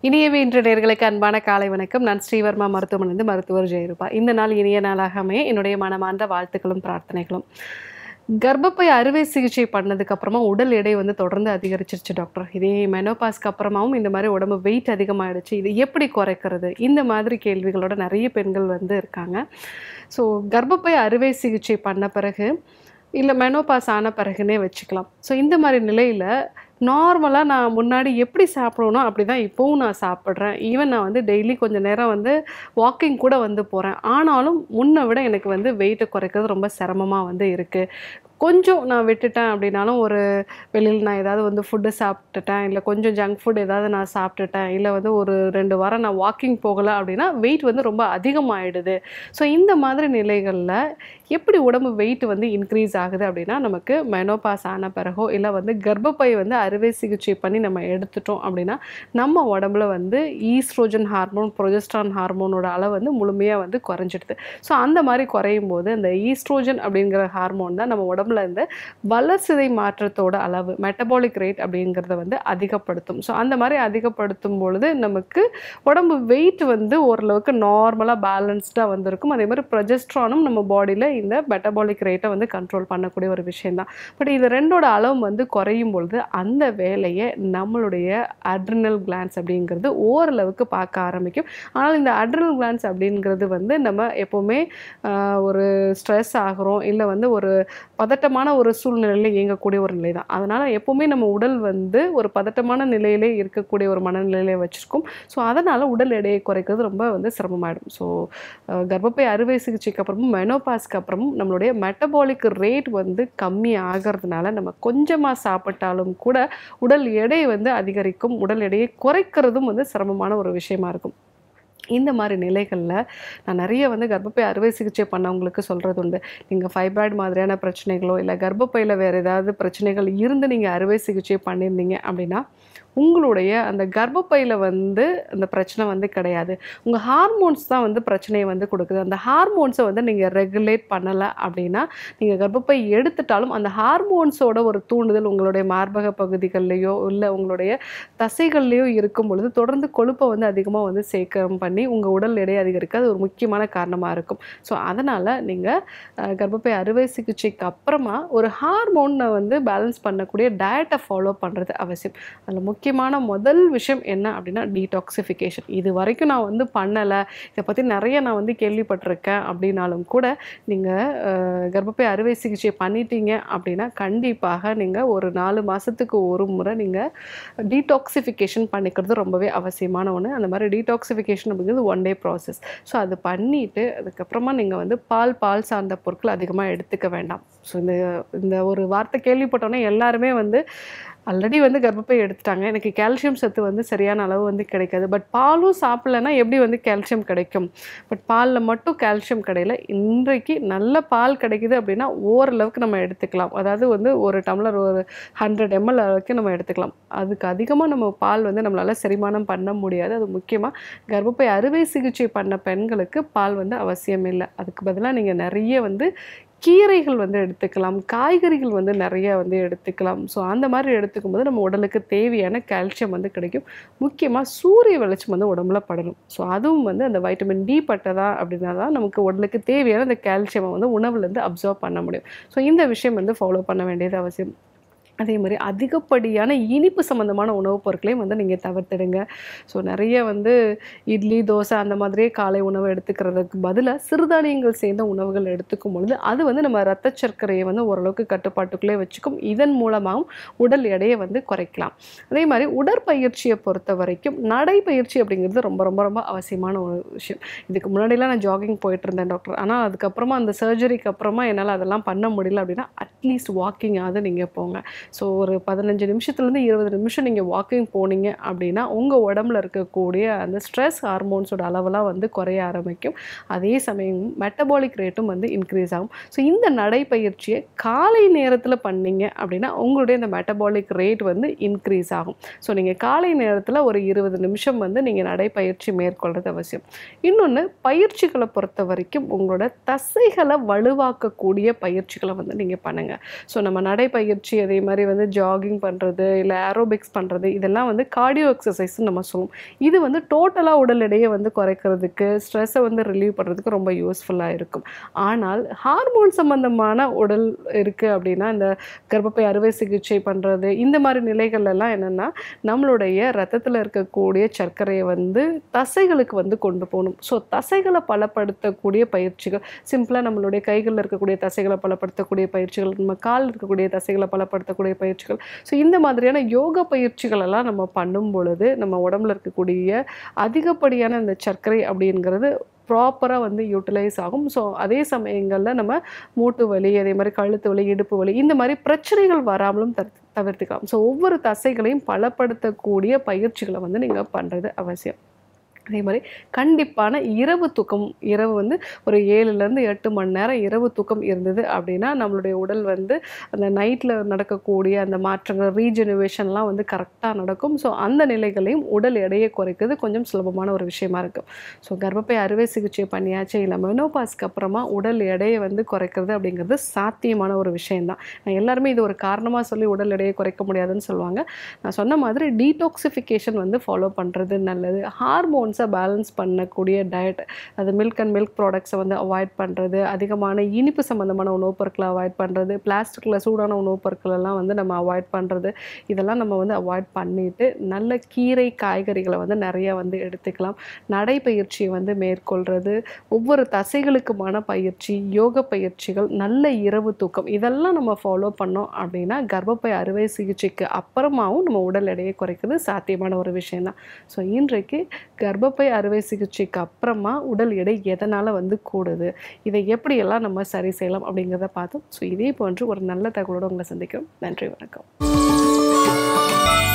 இனியவே இன்று நேர்களுக்கு அன்பான காலை வணக்கம் நான் ஸ்ரீவர்மா மருத்துவமனைந்து மருத்துவர் ஜெயரூபா இந்த நாள் இனிய நாளாக அமைய என்னுடைய மனமார்ந்த வாழ்த்துக்களும் பிரார்த்தனைகளும் கர்ப்பப்பை அறுவை சிகிச்சை பண்ணதுக்கு அப்புறமா உடல் எடை வந்து தொடர்ந்து அதிகரிச்சிருச்சு டாக்டர் இதே மெனோபாஸ்க்கு அப்புறமாவும் இந்த மாதிரி உடம்பு வெயிட் அதிகமாகிடுச்சு இது எப்படி குறைக்கிறது இந்த மாதிரி கேள்விகளோட நிறைய பெண்கள் வந்து இருக்காங்க ஸோ கர்ப்பப்பை அறுவை சிகிச்சை பண்ண பிறகு இல்லை மெனோபாஸ் ஆன பிறகுனே வச்சுக்கலாம் ஸோ இந்த மாதிரி நிலையில் நார்மலாக நான் முன்னாடி எப்படி சாப்பிடணும் அப்படி தான் இப்போவும் நான் சாப்பிட்றேன் ஈவன் நான் வந்து டெய்லி கொஞ்சம் நேரம் வந்து வாக்கிங் கூட வந்து போகிறேன் ஆனாலும் முன்னை விட எனக்கு வந்து வெயிட்டை குறைக்கிறது ரொம்ப சிரமமாக வந்து இருக்குது கொஞ்சம் நான் விட்டுட்டேன் அப்படின்னாலும் ஒரு வெளியில் நான் ஏதாவது வந்து ஃபுட்டு சாப்பிட்டுட்டேன் இல்லை கொஞ்சம் ஜங்க் ஃபுட் ஏதாவது நான் சாப்பிட்டுட்டேன் இல்லை வந்து ஒரு ரெண்டு வாரம் நான் வாக்கிங் போகலை அப்படின்னா வெயிட் வந்து ரொம்ப அதிகமாகிடுது ஸோ இந்த மாதிரி நிலைகளில் எப்படி உடம்பு வெயிட் வந்து இன்க்ரீஸ் ஆகுது அப்படின்னா நமக்கு மெனோபாஸ் ஆன பிறகோ இல்லை வந்து கர்ப்பப்பை வந்து அறுவை சிகிச்சை பண்ணி நம்ம எடுத்துட்டோம் அப்படின்னா நம்ம உடம்புல வந்து ஈஸ்ட்ரோஜன் ஹார்மோன் ப்ரொஜெஸ்ட்ரான் ஹார்மோனோட அளவு வந்து முழுமையாக வந்து குறைஞ்சிடுது ஸோ அந்த மாதிரி குறையும் போது அந்த ஈஸ்ட்ரோஜன் அப்படிங்கிற ஹார்மோன் தான் நம்ம உடம்புல இருந்து வளர்சிதை மாற்றத்தோட அளவு மெட்டபாலிக் ரேட் அப்படிங்கிறத வந்து அதிகப்படுத்தும் ஸோ அந்த மாதிரி அதிகப்படுத்தும் பொழுது நமக்கு உடம்பு வெயிட் வந்து ஓரளவுக்கு நார்மலாக பேலன்ஸ்டாக வந்திருக்கும் அதே மாதிரி ப்ரொஜெஸ்ட்ரானும் நம்ம பாடியில் இந்த மெட்டபாலிக் ரேட்டை வந்து கண்ட்ரோல் பண்ணக்கூடிய ஒரு விஷயம்தான் பட் இது ரெண்டோட அளவு வந்து குறையும் பொழுது அந்த வேலையை நம்மளுடைய அட்ரினல் கிளான்ஸ் அப்படிங்கிறது ஓரளவுக்கு பார்க்க ஆரம்பிக்கும் ஆனால் இந்த அட்ரினல் கிளான்ஸ் அப்படிங்கிறது வந்து நம்ம எப்போவுமே ஆஹ், ஒரு ஸ்ட்ரெஸ் ஆகிறோம் இல்லை வந்து ஒரு பதட்டமான ஒரு சூழ்நிலையில் இயங்கக்கூடிய ஒரு நிலை தான் அதனால் எப்போவுமே நம்ம உடல் வந்து ஒரு பதட்டமான நிலையிலே இருக்கக்கூடிய ஒரு மனநிலையிலே வச்சுருக்கோம் ஸோ அதனால் உடல் எடையை குறைக்கிறது ரொம்ப வந்து சிரமமாயிடும் ஸோ கர்ப்பப்பை அறுவை சிகிச்சைக்கு அப்புறமும் மெனோபாஸ்க்கு அப்புறமும் நம்மளுடைய மெட்டபாலிக் ரேட் வந்து கம்மி ஆகிறதுனால நம்ம கொஞ்சமாக சாப்பிட்டாலும் கூட உடல் எடை வந்து அதிகரிக்கும் உடல் எடையை குறைக்கிறதும் வந்து சிரமமான ஒரு விஷயமா இருக்கும் இந்த மாதிரி நிலைகளில் நான் நிறைய வந்து கர்ப்பப்பை அறுவை சிகிச்சை பண்ணவங்களுக்கு சொல்கிறது உண்டு நீங்கள் ஃபைப்ராய்டு மாதிரியான பிரச்சனைகளோ இல்லை கர்ப்பப்பையில் வேறு ஏதாவது பிரச்சனைகள் இருந்து நீங்கள் அறுவை சிகிச்சை பண்ணியிருந்தீங்க அப்படின்னா உங்களுடைய அந்த கர்ப்பப்பையில் வந்து அந்த பிரச்சனை வந்து கிடையாது உங்கள் ஹார்மோன்ஸ் தான் வந்து பிரச்சனையை வந்து கொடுக்குது அந்த ஹார்மோன்ஸை வந்து நீங்கள் ரெகுலேட் பண்ணலை அப்படின்னா நீங்கள் கர்ப்பப்பை எடுத்துட்டாலும் அந்த ஹார்மோன்ஸோட ஒரு தூண்டுதல் உங்களுடைய மார்பக பகுதிகள்லையோ இல்லை உங்களுடைய தசைகள்லையோ இருக்கும் பொழுது தொடர்ந்து கொழுப்பை வந்து அதிகமாக வந்து சேக்கரம் பண்ணி உங்கள் உடல் எடை அதிகரிக்க அது ஒரு முக்கியமான காரணமாக இருக்கும் ஸோ அதனால் நீங்கள் கர்ப்பப்பை அறுவை சிகிச்சைக்கு அப்புறமா ஒரு ஹார்மோனை வந்து பேலன்ஸ் பண்ணக்கூடிய டயட்டை ஃபாலோ பண்ணுறது அவசியம் அதில் முக்கியமான முதல் விஷயம் என்ன அப்படின்னா டீடாக்சிஃபிகேஷன் இது வரைக்கும் நான் வந்து பண்ணலை இதை பற்றி நிறைய நான் வந்து கேள்விப்பட்டிருக்கேன் அப்படின்னாலும் கூட நீங்கள் கர்ப்பப்பை அறுவை சிகிச்சை பண்ணிட்டீங்க அப்படின்னா கண்டிப்பாக நீங்கள் ஒரு நாலு மாதத்துக்கு ஒரு முறை நீங்கள் டீடாக்சிஃபிகேஷன் பண்ணிக்கிறது ரொம்பவே அவசியமான ஒன்று அந்த மாதிரி டீடாக்சிஃபிகேஷன் அப்படிங்கிறது ஒன் டே ப்ராசஸ் ஸோ அது பண்ணிவிட்டு அதுக்கப்புறமா நீங்கள் வந்து பால் பால் சார்ந்த பொருட்கள் அதிகமாக எடுத்துக்க வேண்டாம் ஸோ இந்த இந்த ஒரு வார்த்தை கேள்விப்பட்டோன்னே எல்லாருமே வந்து ஆல்ரெடி வந்து கர்ப்பப்பை எடுத்துட்டாங்க எனக்கு கால்சியம் சத்து வந்து சரியான அளவு வந்து கிடைக்காது பட் பாலும் சாப்பிட்லன்னா எப்படி வந்து கால்சியம் கிடைக்கும் பட் பாலில் மட்டும் கால்சியம் கிடையல இன்றைக்கு நல்ல பால் கிடைக்குது அப்படின்னா ஓரளவுக்கு நம்ம எடுத்துக்கலாம் அதாவது வந்து ஒரு டம்ளர் ஒரு ஹண்ட்ரட் எம்எல் அளவுக்கு நம்ம எடுத்துக்கலாம் அதுக்கு அதிகமாக நம்ம பால் வந்து நம்மளால் செரிமானம் பண்ண முடியாது அது முக்கியமாக கர்ப்பப்பை அறுவை சிகிச்சை பண்ண பெண்களுக்கு பால் வந்து அவசியம் இல்லை அதுக்கு பதிலாக நீங்கள் நிறைய வந்து கீரைகள் வந்து எடுத்துக்கலாம் காய்கறிகள் வந்து நிறைய வந்து எடுத்துக்கலாம் ஸோ அந்த மாதிரி எடுத்துக்கும் போது நம்ம உடலுக்கு தேவையான கால்சியம் வந்து கிடைக்கும் முக்கியமாக சூரிய வெளிச்சம் வந்து உடம்புல படணும் ஸோ அதுவும் வந்து அந்த வைட்டமின் டி பட்டதா அப்படின்னா தான் நமக்கு உடலுக்கு தேவையான அந்த கால்சியமை வந்து உணவுலேருந்து அப்சர்வ் பண்ண முடியும் ஸோ இந்த விஷயம் வந்து ஃபாலோ பண்ண வேண்டியது அவசியம் அதே மாதிரி அதிகப்படியான இனிப்பு சம்மந்தமான உணவுப் பொருட்களையும் வந்து நீங்கள் தவிர்த்துடுங்க ஸோ நிறைய வந்து இட்லி தோசை அந்த மாதிரியே காலை உணவு எடுத்துக்கிறதுக்கு பதிலாக சிறுதானியங்கள் சேர்ந்த உணவுகள் எடுத்துக்கும் பொழுது அது வந்து நம்ம ரத்த சர்க்கரையை வந்து ஓரளவுக்கு கட்டுப்பாட்டுக்குள்ளே வச்சுக்கும் இதன் மூலமாகவும் உடல் எடையை வந்து குறைக்கலாம் அதே மாதிரி உடற்பயிற்சியை பொறுத்த வரைக்கும் நடைப்பயிற்சி அப்படிங்கிறது ரொம்ப ரொம்ப ரொம்ப அவசியமான ஒரு விஷயம் இதுக்கு முன்னாடிலாம் நான் ஜாகிங் போயிட்டு இருந்தேன் டாக்டர் ஆனால் அதுக்கப்புறமா அந்த சர்ஜரிக்கு அப்புறமா என்னால் அதெல்லாம் பண்ண முடியல அப்படின்னா அட்லீஸ்ட் வாக்கிங்காவது நீங்கள் போங்க ஸோ ஒரு பதினஞ்சு நிமிஷத்துலேருந்து இருபது நிமிஷம் நீங்கள் வாக்கிங் போனீங்க அப்படின்னா உங்கள் உடம்புல இருக்கக்கூடிய அந்த ஸ்ட்ரெஸ் ஹார்மோன்ஸோட அளவெல்லாம் வந்து குறைய ஆரம்பிக்கும் அதே சமயம் மெட்டபாலிக் ரேட்டும் வந்து இன்க்ரீஸ் ஆகும் ஸோ இந்த நடைப்பயிற்சியை காலை நேரத்தில் பண்ணீங்க அப்படின்னா உங்களுடைய இந்த மெட்டபாலிக் ரேட் வந்து இன்க்ரீஸ் ஆகும் ஸோ நீங்கள் காலை நேரத்தில் ஒரு இருபது நிமிஷம் வந்து நீங்கள் நடைப்பயிற்சி மேற்கொள்கிறது அவசியம் இன்னொன்று பயிற்சிகளை பொறுத்த வரைக்கும் உங்களோட தசைகளை வலுவாக்கக்கூடிய பயிற்சிகளை வந்து நீங்கள் பண்ணுங்கள் ஸோ நம்ம நடைப்பயிற்சி அதே மாதிரி மாதிரி வந்து ஜாகிங் பண்ணுறது இல்லை ஏரோபிக்ஸ் பண்ணுறது இதெல்லாம் வந்து கார்டியோ எக்ஸசைஸ்னு நம்ம சொல்லுவோம் இது வந்து டோட்டலாக உடல் எடையை வந்து குறைக்கிறதுக்கு ஸ்ட்ரெஸ்ஸை வந்து ரிலீவ் பண்ணுறதுக்கு ரொம்ப யூஸ்ஃபுல்லாக இருக்கும் ஆனால் ஹார்மோன் சம்பந்தமான உடல் இருக்குது அப்படின்னா இந்த கர்ப்பப்பை அறுவை சிகிச்சை பண்ணுறது இந்த மாதிரி நிலைகள் எல்லாம் என்னென்னா நம்மளுடைய ரத்தத்தில் இருக்கக்கூடிய சர்க்கரையை வந்து தசைகளுக்கு வந்து கொண்டு போகணும் ஸோ தசைகளை பலப்படுத்தக்கூடிய பயிற்சிகள் சிம்பிளாக நம்மளுடைய கைகளில் இருக்கக்கூடிய தசைகளை பலப்படுத்தக்கூடிய பயிற்சிகள் நம்ம கால் இருக்கக்கூடிய தசைகளை பலப்படுத்தக்கூடிய பயிற்சிகள் ஸோ இந்த மாதிரியான யோக பயிற்சிகள் எல்லாம் நம்ம பண்ணும் பொழுது நம்ம உடம்புல இருக்கக்கூடிய அதிகப்படியான இந்த சர்க்கரை அப்படிங்கிறது ப்ராப்பராக வந்து யூட்டிலைஸ் ஆகும் ஸோ அதே சமயங்களில் நம்ம மூட்டு வலி அதே மாதிரி கழுத்து வலி இடுப்பு வலி இந்த மாதிரி பிரச்சனைகள் வராமலும் தவிர்த்து தவிர்த்துக்கலாம் ஸோ ஒவ்வொரு தசைகளையும் பலப்படுத்தக்கூடிய பயிற்சிகளை வந்து நீங்கள் பண்ணுறது அவசியம் அதே மாதிரி கண்டிப்பான இரவு தூக்கம் இரவு வந்து ஒரு ஏழுலேருந்து எட்டு மணி நேரம் இரவு தூக்கம் இருந்தது அப்படின்னா நம்மளுடைய உடல் வந்து அந்த நைட்டில் நடக்கக்கூடிய அந்த மாற்றங்கள் ரீஜெனுவேஷன்லாம் வந்து கரெக்டாக நடக்கும் ஸோ அந்த நிலைகளையும் உடல் எடையை குறைக்கிறது கொஞ்சம் சுலபமான ஒரு விஷயமா இருக்கும் ஸோ கர்ப்பப்பை அறுவை சிகிச்சை பண்ணியாச்சு இல்லை மெனோபாஸ்க்கு அப்புறமா உடல் எடையை வந்து குறைக்கிறது அப்படிங்கிறது சாத்தியமான ஒரு விஷயம்தான் நான் எல்லாருமே இது ஒரு காரணமாக சொல்லி உடல் எடையை குறைக்க முடியாதுன்னு சொல்லுவாங்க நான் சொன்ன மாதிரி டீடாக்சிஃபிகேஷன் வந்து ஃபாலோ பண்ணுறது நல்லது ஹார்மோன்ஸை பேலன்ஸ் பண்ணக்கூடிய டயட் அது மில்க் அண்ட் மில்க் ப்ராடக்ட்ஸை வந்து அவாய்ட் பண்ணுறது அதிகமான இனிப்பு சம்மந்தமான உணவுப் பொருட்களை அவாய்ட் பண்ணுறது பிளாஸ்டிக்கில் சூடான உணவுப் பொருட்கள் எல்லாம் வந்து நம்ம அவாய்ட் பண்ணுறது இதெல்லாம் நம்ம வந்து அவாய்ட் பண்ணிட்டு நல்ல கீரை காய்கறிகளை வந்து நிறைய வந்து எடுத்துக்கலாம் நடைப்பயிற்சியை வந்து மேற்கொள்கிறது ஒவ்வொரு தசைகளுக்குமான பயிற்சி யோக பயிற்சிகள் நல்ல இரவு தூக்கம் இதெல்லாம் நம்ம ஃபாலோ பண்ணோம் அப்படின்னா கர்ப்பப்பை அறுவை சிகிச்சைக்கு அப்புறமாவும் நம்ம உடல் எடையை குறைக்கிறது சாத்தியமான ஒரு விஷயம்தான் ஸோ இன்றைக்கு கர்ப்பப்பை அறுவை சிகிச்சைக்கு அப்புறமா உடல் எடை எதனால் வந்து கூடுது இதை எப்படியெல்லாம் நம்ம சரி செய்யலாம் அப்படிங்கிறத பார்த்தோம் ஸோ இதே போன்று ஒரு நல்ல தகவலோடு உங்களை சந்திக்கிறோம் நன்றி வணக்கம்